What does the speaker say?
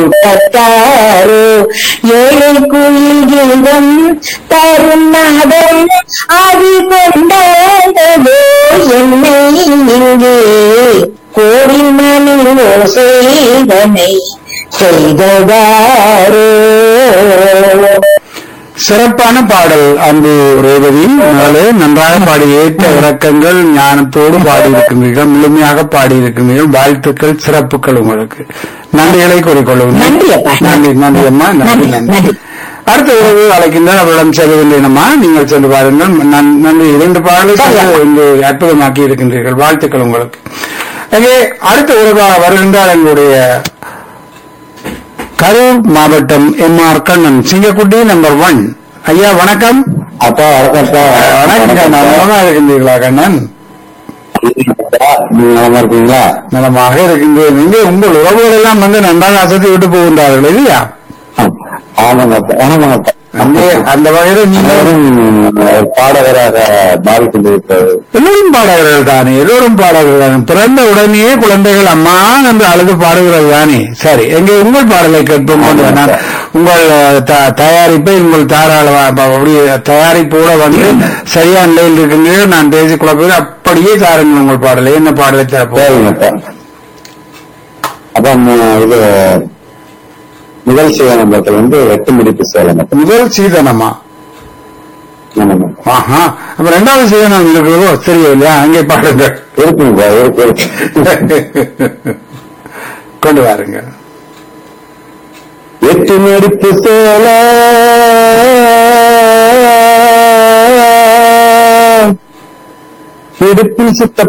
கூட்டத்தாரோ ஏழை குயில் கீதம் தரும் நாதம் அது கொண்டாடவோ என்னை இங்கே கோவில் மணி ஓசைதனை செய்ததாரோ சிறப்பான பாடல் அன்பு ரேவதி நாளே நன்றாக பாடி ஏற்ற இறக்கங்கள் ஞானத்தோடு பாடியிருக்கின்றீர்கள் முழுமையாக பாடியிருக்கின்றீர்கள் வாழ்த்துக்கள் சிறப்புகள் உங்களுக்கு நன்றிகளை கூறிக்கொள்ளுங்கள் நன்றி அப்பா. நன்றி நன்றி அம்மா நன்றி நன்றி, நன்றி நன்றி. அடுத்த உறவு அழைக்கின்றார் அவரிடம் செல்கின்றேனம்மா நீங்கள் சென்று பாருங்கள் நன்- நன்றி இரண்டு பாடல்கள் சரி. இங்கு அற்புதமாக்கி இருக்கின்றீர்கள் வாழ்த்துக்கள் உங்களுக்கு அங்கே அடுத்த உறவாக வருகின்றார் எங்களுடைய கரூர் மாவட்டம் எம் ஆர் கண்ணன் சிங்கக்குட்டி நம்பர் ஒன் ஐயா வணக்கம் அப்பா வணக்கம் வணக்கம் கண்ணா நலமா இருக்கின்றீர்களா கண்ணன் நீங்க நலமா இருக்கீங்களா நலமாக இருக்கின்றேன் இங்கே உங்கள் உறவுகள் எல்லாம் வந்து நன்றாக அசத்தி விட்டு போகின்றார்கள் இல்லையா ஆமாங்க அப்பா ஆமாங்க அப்பா அங்கே அந்த வகையில நீங்கள் அவரும் ஒரு பாடகராக மாறிக்கொண்டிருக்கிறார் எல்லோரும் பாடகர்கள் தானே எல்லோரும் பாடகர்கள் தானே பிறந்த உடனேயே குழந்தைகள் அம்மா என்று அழுது பாடுகிறது தானே சரி எங்கே உங்கள் பாடலை கேட்போம் கொண்டு நான் உங்கள் அஹ், த- தயாரிப்பை உங்கள் தாராள அப்படி தயாரிப்போட வந்து சரியான நிலையில் இருக்கின்றீர்கள் நான் பேசி குழப்பம் அப்படியே தாருங்கள் உங்கள் பாடலை என்ன பாடலை தரப்போம் சரிங்க அப்பா அப்பா ம- இது நிகழ்ச்சி நம்பர்கள் வந்து எட்டு முடிப்பு சேலம் அப்பா. முதல் சீதனமா ஆமாங்க. ஆஹா அப்ப ரெண்டாவது சீதனம் இருக்கிறதோ தெரியவில்லையா அங்கே பாடுங்கள் இருக்குங்கப்பா இருக்கு இருக்கு கொண்டு வாருங்க எட்டு நடிப்பு சேல இடுப்பில் சுத்த